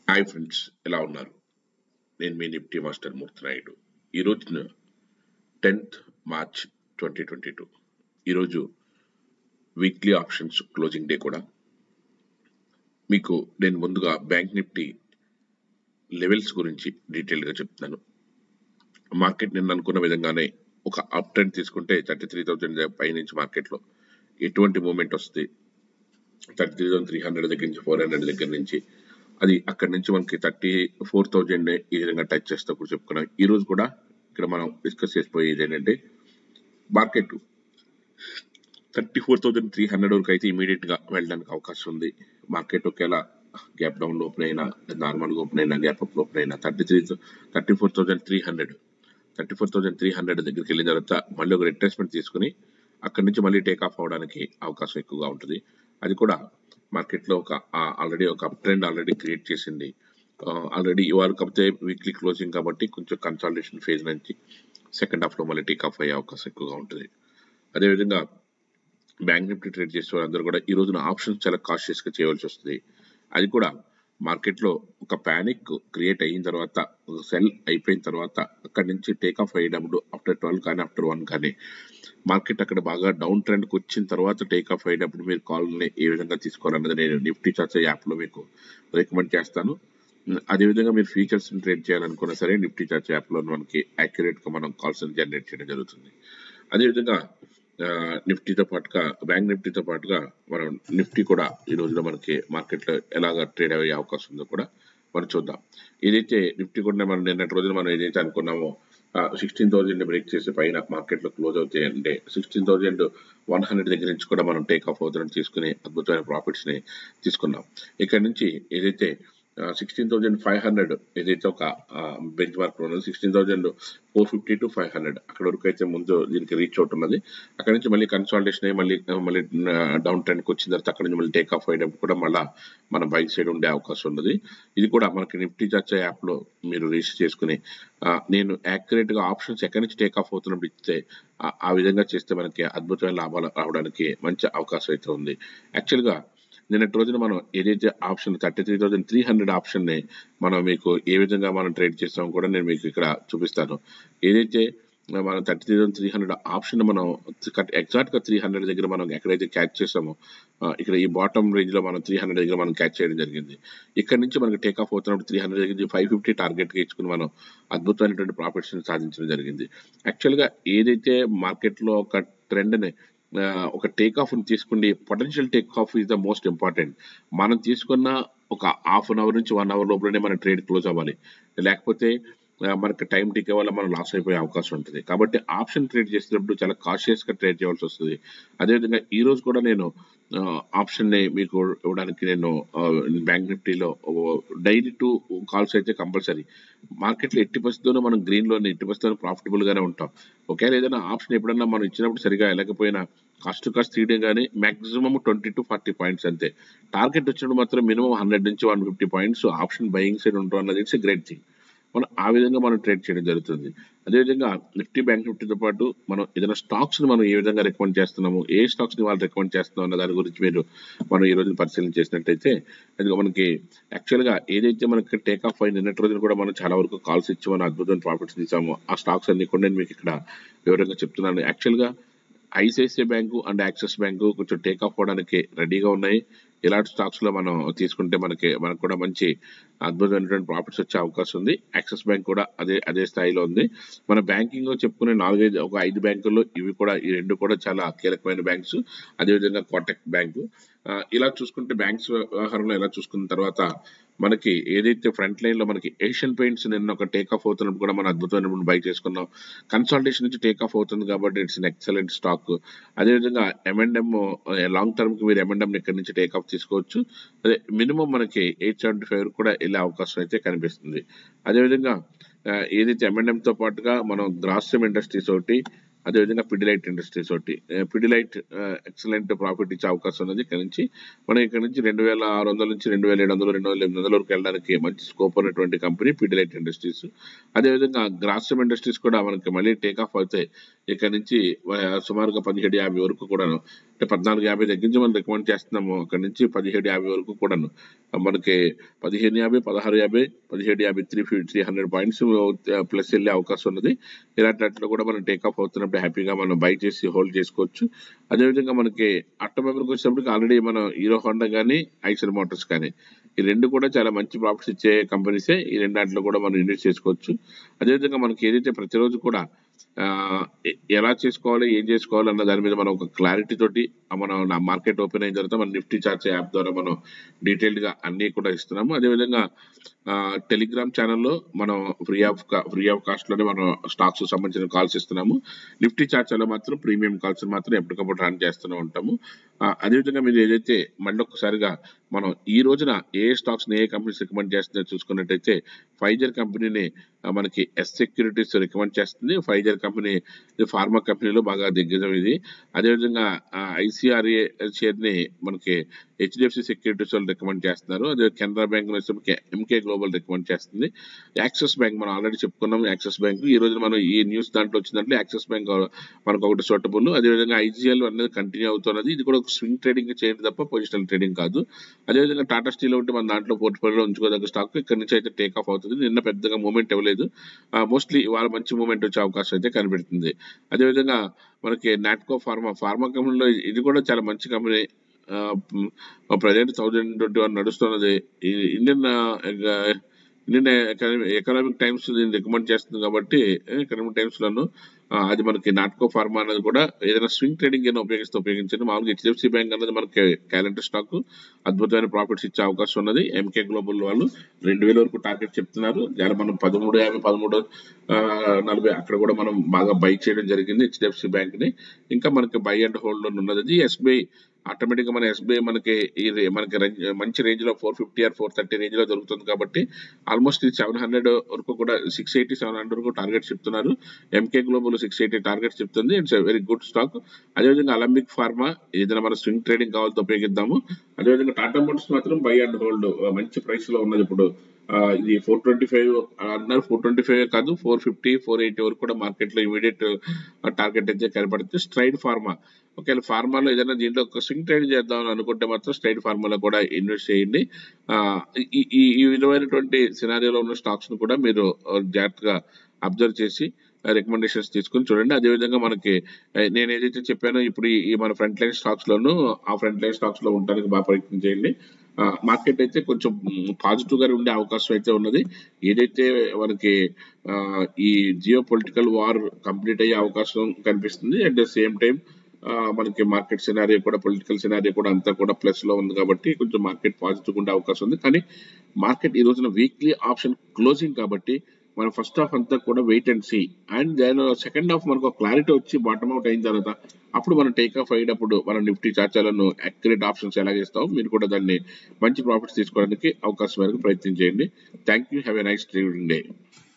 hi friends ఎలా ఉన్నారు నేను మీ నిఫ్టీ మాస్టర్ మూర్తి నాయుడు ఈ రోజున tenth March twenty twenty two ఈరోజు వీక్లీ ఆప్షన్స్ క్లోజింగ్ డే కూడా మీకు నేను ముందుగా బ్యాంక్ నిఫ్టీ లెవెల్స్ గురించి డీటెయిల్గా చెప్తున్నాను మార్కెట్ నిన్న అనుకున్న విధంగానే ఒక అప్ ట్రెండ్ తీసుకుంటే థర్టీ త్రీ థౌజండ్ పైనుంచి మార్కెట్లో ఎటువంటి మూమెంట్ వస్తుంది thirty three thousand three hundred దగ్గర నుంచి ఫోర్ హండ్రెడ్ దగ్గర నుంచి అది అక్కడి నుంచి మనకి థర్టీ ఫోర్ థౌజండ్ ఈ విధంగా టచ్ చేస్తే కూడా చెప్పుకున్నాం ఈ రోజు కూడా ఇక్కడ మనం డిస్కస్ చేసిపోయేది ఏంటంటే market thirty four thousand three hundred వరకు అయితే ఇమీడియట్ గా వెళ్ళడానికి అవకాశం ఉంది మార్కెట్ ఒకేలా గ్యాప్ డౌన్ ఓపెన్ అయినా నార్మల్ గా ఓపెన్ అయినా గ్యాప్ అప్ ఓపెన్ అయినా thirty three thirty four thousand three hundred thirty four thousand three hundred దగ్గరికి వెళ్ళిన తర్వాత మళ్ళీ ఒక రిట్రేస్మెంట్ తీసుకుని అక్కడి నుంచి మళ్ళీ టేక్ ఆఫ్ అవడానికి అవకాశం ఎక్కువగా ఉంటుంది అది కూడా మార్కెట్లో ఒక ఆల్రెడీ ఒక అప్ ట్రెండ్ ఆల్రెడీ క్రియేట్ చేసింది ఆల్రెడీ ఇవాళ కాకపోతే వీక్లీ క్లోజింగ్ కాబట్టి కొంచెం కన్సాలిడేషన్ ఫేజ్ నుంచి సెకండ్ హాఫ్లో మళ్ళీ టేక్ ఆఫ్ అయ్యే అవకాశం ఎక్కువగా ఉంటుంది అదేవిధంగా బ్యాంక్ నిఫ్టీ ట్రేడ్ చేసే వాళ్ళందరూ కూడా ఈ రోజున ఆప్షన్స్ చాలా కాషియస్గా చేయవలసి వస్తుంది అది కూడా మార్కెట్లో ఒక ప్యానిక్ క్రియేట్ అయిన తర్వాత సెల్ అయిపోయిన తర్వాత అక్కడి నుంచి టేక్ ఆఫ్ అయ్యేటప్పుడు ఆఫ్టర్ ట్వెల్వ్ కానీ ఆఫ్టర్ వన్ కానీ మార్కెట్ అక్కడ బాగా డౌన్ ట్రెండ్కి వచ్చిన తర్వాత టేక్ ఆఫ్ అయ్యేటప్పుడు మీరు కాల్ని ఏ విధంగా తీసుకోవాలన్నది నేను నిఫ్టీ చార్ట్ యాప్లో మీకు రికమెండ్ చేస్తాను అదేవిధంగా మీరు ఫీచర్స్ ట్రేడ్ చేయాలనుకున్నా సరే నిఫ్టీ చార్ట్ యాప్లో మనకి యాక్యురేట్గా మనం కాల్స్ జనరేట్ చేయడం జరుగుతుంది అదేవిధంగా నిఫ్టీతో పాటుగా బ్యాంక్ నిఫ్టీతో పాటుగా మనం నిఫ్టీ కూడా ఈ రోజున మనకి మార్కెట్లో ఎలాగ ట్రేడ్ అయ్యే అవకాశం ఉందో కూడా మనం చూద్దాం ఏదైతే నిఫ్టీ కూడా మనం నిన్నటి రోజున మనం ఏదైతే అనుకున్నామో సిక్స్టీన్ థౌజండ్ బ్రేక్ చేసే పైన మార్కెట్లో క్లోజ్ అవుతాయి అంటే సిక్స్టీన్ థౌజండ్ వన్ హండ్రెడ్ దగ్గర నుంచి కూడా మనం టేక్ ఆఫ్ అవుతుందని తీసుకుని అద్భుతమైన ప్రాఫిట్స్ని తీసుకున్నాం ఇక్కడ నుంచి ఏదైతే సిక్స్టీన్ థౌజండ్ ఫైవ్ హండ్రెడ్ ఏదైతే ఒక బెంచ్ మార్క్ ఉన్నది sixteen thousand four fifty to five hundred అక్కడ వరకు అయితే ముందు దీనికి రీచ్ అవుట్ ఉన్నది అక్కడ నుంచి మళ్ళీ కన్సాలిడేషన్ అయ్యి మళ్ళీ మళ్ళీ డౌన్ ట్రెండ్కి వచ్చిన తర్వాత అక్కడ నుంచి మళ్ళీ టేక్ ఆఫ్ అయ్యేటప్పుడు కూడా మళ్ళీ మన బైక్ సైడ్ ఉండే అవకాశం ఉన్నది ఇది కూడా మనకి నిఫ్టీ చర్చ యాప్లో మీరు రిజిస్టర్ చేసుకుని నేను యాక్యురేట్గా ఆప్షన్స్ ఎక్కడి నుంచి టేక్ ఆఫ్ అవుతున్నప్పుడు ఇస్తే ఆ విధంగా చేస్తే మనకి అద్భుతమైన లాభాలు రావడానికి మంచి అవకాశం అయితే ఉంది యాక్చువల్గా నిన్నటి రోజున మనం ఏదైతే option thirty three thousand three hundred ఆప్షన్ని మనం మీకు ఏ విధంగా మనం ట్రేడ్ చేస్తామో కూడా నేను మీకు ఇక్కడ చూపిస్తాను ఏదైతే మనం thirty three thousand three hundred option మనం ఎగ్జాక్ట్గా త్రీ హండ్రెడ్ దగ్గర మనం ఎక్కడైతే క్యాచ్ చేసామో ఇక్కడ ఈ బాటమ్ రేంజ్లో మనం త్రీ హండ్రెడ్ దగ్గర మనం క్యాచ్ చేయడం జరిగింది ఇక్కడ నుంచి మనకి టేక్ ఆఫ్ అవుతున్నప్పుడు త్రీ హండ్రెడ్ దగ్గర ఫైవ్ ఫిఫ్టీ టార్గెట్గా ఇచ్చుకుని మనం అద్భుతమైనటువంటి ప్రాఫిట్స్ని సాధించడం జరిగింది యాక్చువల్గా ఏదైతే మార్కెట్లో ఒక ట్రెండ్ని ఒక టేక్ ఆఫ్ తీసుకుండి potential take off is the most important మనం తీసుకున్న ఒక హాఫ్ అన్ అవర్ నుంచి వన్ అవర్ లోపలనే మన ట్రేడ్ క్లోజ్ అవ్వాలి లేకపోతే మనకి టైం టికే వల్ల మనం లాస్ అయిపోయే అవకాశం ఉంటుంది కాబట్టి ఆప్షన్ ట్రేడ్ చేసేటప్పుడు చాలా కాషియస్గా ట్రేడ్ చేయాల్సి వస్తుంది అదేవిధంగా ఈ రోజు కూడా నేను ఆప్షన్ని మీకు ఇవ్వడానికి నేను బ్యాంక్ నిఫ్టీలో డైలీ టూ కాల్స్ అయితే కంపల్సరీ మార్కెట్లో ఎట్టి పరిస్థితుల్లో మనం గ్రీన్లోనే ఎట్టి పరిస్థితుల్లో ప్రాఫిటబుల్గానే ఉంటాం ఒకవేళ ఏదైనా ఆప్షన్ ఎప్పుడన్నా మనం ఇచ్చినప్పుడు సరిగా వెళ్ళకపోయినా కాస్ట్ టు కాస్ట్ తీయడం కానీ maximum twenty to forty points అంతే టార్గెట్ వచ్చినప్పుడు మాత్రం మినిమం హండ్రెడ్ నుంచి one fifty points option buying side ఉంటాం అన్నది ఇట్స్ గ్రేట్ థింగ్ మనం ఆ విధంగా మనం ట్రేడ్ చేయడం జరుగుతుంది అదేవిధంగా నిఫ్టీ బ్యాంక్ నిఫ్టీతో పాటు మనం ఏదైనా స్టాక్స్ని మనం ఏ విధంగా రికమెండ్ చేస్తున్నాము ఏ స్టాక్స్ని వాళ్ళు రికమెండ్ చేస్తున్నాం అన్న దాని గురించి మీరు మనం ఈ రోజు పరిశీలన చేసినట్టయితే అది మనకి యాక్చువల్గా ఏదైతే మనకి టేక్ ఆఫ్ అయిన నిన్నటి రోజున కూడా మనం చాలా వరకు కాల్స్ ఇచ్చి మనం అద్భుతమైన ప్రాఫిట్స్ తీసాము ఆ స్టాక్స్ అన్ని కూడా నేను మీకు ఇక్కడ వివరంగా చెప్తున్నాను యాక్చువల్గా ICICI bank and axis bank కొంచెం టేక్ ఆఫ్ అవ్వడానికి రెడీగా ఉన్నాయి ఇలాంటి స్టాక్స్ లో మనం తీసుకుంటే మనకి మనకు కూడా మంచి అద్భుతమైనటువంటి ప్రాఫిట్స్ వచ్చే అవకాశం ఉంది యాక్సిస్ బ్యాంక్ కూడా అదే అదే స్థాయిలో ఉంది మన బ్యాంకింగ్ చెప్పుకునే నాలుగైదు ఒక ఐదు బ్యాంకుల్లో ఇవి కూడా ఈ రెండు కూడా చాలా కీలకమైన బ్యాంక్స్ అదేవిధంగా కోటక్ బ్యాంకు ఇలా చూసుకుంటే బ్యాంక్స్ వ్యవహారంలో ఇలా చూసుకున్న తర్వాత మనకి ఏదైతే ఫ్రంట్ లైన్ లో మనకి ఏషియన్ పెయింట్స్ నిన్న ఒక టేక్ ఆఫ్ అవుతున్నప్పుడు కూడా మనం అద్భుతమైన బై చేసుకున్నాం కన్సల్టేషన్ నుంచి టేక్ ఆఫ్ అవుతుంది కాబట్టి ఇట్స్ అన్ ఎక్సలెంట్ స్టాక్ అదేవిధంగా ఎంఎండ్ఎం లాంగ్ టర్మ్ కి మీరు ఎంఎండ్ఎం ఇక్కడ నుంచి టేక్ ఆఫ్ తీసుకోవచ్చు అదే మినిమం మనకి ఎయిట్ సెవెంటీ ఫైవ్ కూడా వెళ్ళే అవకాశం అయితే కనిపిస్తుంది అదేవిధంగా ఏదైతే ఎంఎండ్ఎం తో పాటుగా మనం గ్రాస్యం ఇండస్ట్రీస్ ఒకటి అదేవిధంగా పిడిలైట్ ఇండస్ట్రీస్ ఒకటి పిడిలైట్ ఎక్సలెంట్ ప్రాఫిట్ ఇచ్చే అవకాశం ఉన్నది ఇక్కడ నుంచి మనం ఇక్కడ నుంచి రెండు వేల ఆరు వందల నుంచి రెండు వేల ఏడు వందలు రెండు వేల ఎనిమిది వందల వరకు వెళ్ళడానికి మంచి స్కోప్ ఉన్నటువంటి కంపెనీ పిడిలైట్ ఇండస్ట్రీస్ అదేవిధంగా గ్రాస్యం ఇండస్ట్రీస్ కూడా మనకి మళ్ళీ టేక్ ఆఫ్ అవుతాయి ఇక్కడ నుంచి సుమారుగా పదిహేడు యాభై వరకు కూడా అంటే పద్నాలుగు యాభై దగ్గర నుంచి మనం రికమెండ్ చేస్తున్నాము అక్కడ నుంచి పదిహేడు యాభై వరకు కూడాను మనకి పదిహేను యాభై పదహారు యాభై పదిహేడు యాభై three fifty three hundred points plus వెళ్ళే అవకాశం ఉన్నది ఇలాంటి వాటిలో కూడా మనం టేక్ ఆఫ్ అవుతున్నప్పుడు హ్యాపీగా మనం బై చేసి హోల్డ్ చేసుకోవచ్చు అదేవిధంగా మనకి ఆటోమొబైల్కి వచ్చేటప్పటికి ఆల్రెడీ మనం హీరో హోండా కానీ ఐసర్ మోటార్స్ కానీ ఈ రెండు కూడా చాలా మంచి ప్రాఫిట్స్ ఇచ్చే కంపెనీసే ఈ రెండు దాంట్లో కూడా మనం ఇన్వెస్ట్ చేసుకోవచ్చు అదేవిధంగా మనకి ఏదైతే ప్రతిరోజు కూడా ఆ, ఎ- ఎలా చేసుకోవాలి ఏం చేసుకోవాలి అన్న దాని మీద మనం ఒక క్లారిటీ తోటి ఆ మనం నా మార్కెట్ ఓపెన్ అయిన తర్వాత మన నిఫ్టీ చార్జ్ యాప్ ద్వారా మనం డీటెయిల్డ్ గా అన్ని కూడా ఇస్తున్నాము అదేవిధంగా టెలిగ్రామ్ ఛానల్లో మనం free of free of cost లోనే మనం స్టాక్స్ సంబంధించిన కాల్స్ ఇస్తున్నాము నిఫ్టీ చార్ట్స్ లో మాత్రం ప్రీమియం కాల్స్ మాత్రం ఎప్పటికప్పుడు రన్ చేస్తూనే ఉంటాము ఆ, అదేవిధంగా మీరు ఏదైతే మళ్ళీ ఒక్కసారిగా మనం ఈ రోజున ఏ స్టాక్స్ ఏ కంపెనీస్ రికమెండ్ చేస్తుందో చూసుకున్నట్టయితే ఫైజర్ కంపెనీని ఆ, మనకి ఎస్ సెక్యూరిటీస్ రికమెండ్ చేస్తుంది ఫైజర్ కంపెనీ ఇది ఫార్మా కంపెనీలో బాగా దిగ్గజం ఇది అదేవిధంగా ఐసిఆర్ఏ షేర్ ని మనకి హెచ్డిఎఫ్సి సెక్యూరిటీస్ వాళ్ళు రికమెండ్ చేస్తున్నారు అదే Canara bank MK global recommend చేస్తుంది యాక్సిస్ బ్యాంక్ మనం ఆల్రెడీ చెప్పుకున్నాం యాక్సిస్ బ్యాంక్ ఈ రోజు మనం ఈ న్యూస్ దాంట్లో వచ్చిందంటే యాక్సిస్ బ్యాంక్ మనకు ఒకటి సూటబుల్ అదేవిధంగా ఐజీఎల్ అనేది కంటిన్యూ అవుతున్నది ఇది కూడా ఒక స్వింగ్ ట్రేడింగ్ చేయండి తప్ప పొజిషనల్ ట్రేడింగ్ కాదు అదేవిధంగా టాటా స్టీల్ ఉంటే మన దాంట్లో పోర్ట్ఫోలియోలో ఉంచుకోదగ్గ స్టాక్ ఇక్కడ నుంచి అయితే టేక్ ఆఫ్ అవుతుంది నిన్న పెద్దగా మూమెంట్ ఇవ్వలేదు మోస్ట్లీ ఇవాళ మంచి మూమెంట్ వచ్చే అవకాశం అయితే కనిపెడుతుంది అదేవిధంగా మనకి నాట్కో ఫార్మా ఫార్మా కంపెనీలో ఇది కూడా చాలా మంచి company present thousand twenty one నడుస్తున్నది ఈ ఇండియన్ ఆ, ఎక- ఇండియన్ ఎకనామిక్ ఎకనామిక్ టైమ్స్ దీన్ని రికమెండ్ చేస్తుంది కాబట్టి ఎకనామిక్ టైమ్స్ లోను ఆ, అది మనకి నాట్కో ఫార్మా అనేది కూడా ఏదైనా స్వింగ్ ట్రేడింగ్ అయినా ఉపయోగిస్తే ఉపయోగించండి మామూలుగా హెచ్డిఎఫ్సి బ్యాంక్ అనేది మనకి క్యాలెండర్ స్టాక్ అద్భుతమైన ప్రాఫిట్స్ ఇచ్చే అవకాశం ఉన్నది ఎంకే గ్లోబల్ వాళ్ళు రెండు వేల వరకు టార్గెట్ చెప్తున్నారు దాని మనం పదమూడు యాభై పదమూడు ఆ, నలభై అక్కడ కూడా మనం బాగా బై చేయడం జరిగింది హెచ్డిఎఫ్సి బ్యాంక్ ని ఇంకా మనకి బై అండ్ హోల్డ్ లో ఉన్నది ఎస్బీఐ ఆటోమేటిక్ గా మన ఎస్బీఐ మనకి ఈ రే- మనకి రేంజ్- మంచి రేంజ్ లో four fifty or four thirty range లో దొరుకుతుంది కాబట్టి ఆల్మోస్ట్ ఇది సెవెన్ హండ్రెడ్ వరకు కూడా సిక్స్ ఎయిటీ సెవెన్ హండ్రెడ్ వరకు టార్గెట్ చెప్తున్నారు MK global six eighty target చెప్తుంది ఇట్స్ వెరీ గుడ్ స్టాక్ అదేవిధంగా అలంబిక్ ఫార్మా ఏదైనా మన స్వింగ్ ట్రేడింగ్ కావాలంటే ఉపయోగిద్దాము అదేవిధంగా టాటా మోటార్స్ మాత్రం బై అండ్ హోల్డ్ మంచి ప్రైస్ లో ఉన్నది ఇప్పుడు ఆ, ఇది ఫోర్ ట్వంటీ ఫైవ్ అన్నారు ఫోర్ ట్వంటీ ఫైవ్ కాదు ఫోర్ ఫిఫ్టీ ఫోర్ ఎయిటీ వరకు కూడా మార్కెట్ లో ఇమీడియట్ టార్గెట్ అయితే కనపడుతుంది స్ట్రైడ్ ఫార్మా ఒకవేళ ఫార్మాలో ఏదైనా దీంట్లో ఒక స్వింగ్ ట్రేడ్ చేద్దాం అని అనుకుంటే మాత్రం స్ట్రైట్ ఫార్మాలో కూడా ఇన్వెస్ట్ చేయండి ఆ, ఈ ఈ ఈ విధమైనటువంటి సినారియోలో ఉన్న స్టాక్స్ ను కూడా మీరు ఆ, జాగ్రత్తగా అబ్జర్వ్ చేసి రికమెండేషన్స్ తీసుకుని చూడండి అదేవిధంగా మనకి ఆ, నేను ఏదైతే చెప్పానో ఇప్పుడు ఈ ఈ మన ఫ్రంట్ లైన్ స్టాక్స్ లోను ఆ ఫ్రంట్ లైన్ స్టాక్స్ లో ఉండడానికి బాగా ప్రయత్నం చేయండి మార్కెట్ అయితే కొంచెం పాజిటివ్ గా ఉండే అవకాశం అయితే ఉన్నది ఏదైతే మనకి ఆ, ఈ జియో పొలిటికల్ వార్ కంప్లీట్ అయ్యే అవకాశం కనిపిస్తుంది అట్ ద సేమ్ టైం మనకి మార్కెట్ సినారియో కూడా పొలిటికల్ సినారియో కూడా అంతా కూడా ప్లస్ లో ఉంది కాబట్టి కొంచెం మార్కెట్ పాజిటివ్ ఉండే అవకాశం ఉంది కానీ మార్కెట్ ఈ రోజున వీక్లీ ఆప్షన్ క్లోజింగ్ కాబట్టి మనం ఫస్ట్ హాఫ్ అంతా కూడా వెయిట్ అండ్ సీ అండ్ దాని సెకండ్ హాఫ్ మనకు క్లారిటీ వచ్చి బాటమ్ అవుట్ అయిన తర్వాత అప్పుడు మనం టేక్ ఆఫ్ అయినప్పుడు మనం నిఫ్టీ చార్చాలను అక్యురేట్ ఆప్షన్స్ ఎలా చేస్తాం మీరు కూడా దాన్ని మంచి ప్రాఫిట్స్ తీసుకోవడానికి అవకాశం మేరకు ప్రయత్నం చేయండి thank you have a nice trading day